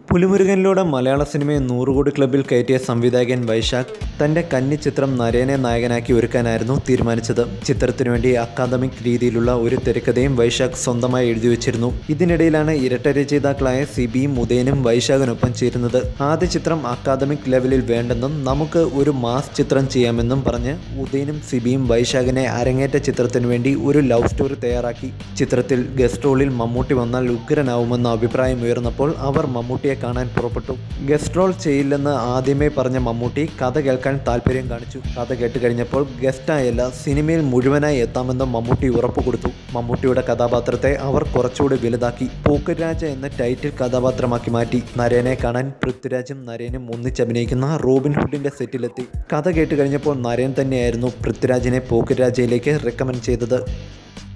പുലിമുരുകനിലൂടെ മലയാള സിനിമയെ നൂറുകോടി ക്ലബിൽ കയറ്റിയ സംവിധായകൻ വൈശാഖ് തന്റെ കന്നി ചിത്രം നരേനെ നായകനാക്കി ഒരുക്കാനായിരുന്നു തീരുമാനിച്ചത് ചിത്രത്തിനു വേണ്ടി അക്കാദമിക് രീതിയിലുള്ള ഒരു തിരക്കഥയും വൈശാഖ് സ്വന്തമായി എഴുതി വെച്ചിരുന്നു ഇതിനിടയിലാണ് ഇരട്ട രചയിതാക്കളായ സിബിയും ഉദയനും വൈശാഖിനൊപ്പം ചേരുന്നത് ആദ്യ ചിത്രം അക്കാദമിക് ലെവലിൽ വേണ്ടെന്നും നമുക്ക് ഒരു മാസ് ചിത്രം ചെയ്യാമെന്നും പറഞ്ഞ് ഉദയനും സിബിയും വൈശാഖിനെ അരങ്ങേറ്റ ചിത്രത്തിനു വേണ്ടി ഒരു ലവ് സ്റ്റോറി തയ്യാറാക്കി ചിത്രത്തിൽ ഗസ്റ്റ് റോളിൽ മമ്മൂട്ടി വന്നാൽ ഉഗ്രനാവുമെന്ന അഭിപ്രായം ഉയർന്നപ്പോൾ അവർ മമ്മൂട്ടിയെ കാണാൻ പുറപ്പെട്ടു ഗസ്റ്റ് റോൾ ചെയ്യില്ലെന്ന് ആദ്യമേ പറഞ്ഞ മമ്മൂട്ടി കഥ കേൾക്കാൻ താല്പര്യം കാണിച്ചു കഥ കേട്ട് കഴിഞ്ഞപ്പോൾ ഗസ്റ്റായല്ല സിനിമയിൽ മുഴുവനായി എത്താമെന്ന് മമ്മൂട്ടി ഉറപ്പു കൊടുത്തു മമ്മൂട്ടിയുടെ കഥാപാത്രത്തെ അവർ കുറച്ചുകൂടി വലുതാക്കി പൂക്കരാജ എന്ന ടൈറ്റിൽ കഥാപാത്രമാക്കി മാറ്റി നരേനെ കാണാൻ പൃഥ്വിരാജും നരേനും ഒന്നിച്ചഭിനയിക്കുന്ന റോബിൻ ഹുഡിന്റെ സെറ്റിലെത്തി കഥ കേട്ട് കഴിഞ്ഞപ്പോൾ നരേൻ തന്നെയായിരുന്നു പൃഥ്വിരാജിനെ പോക്കരാജയിലേക്ക് റെക്കമെൻഡ് ചെയ്തത്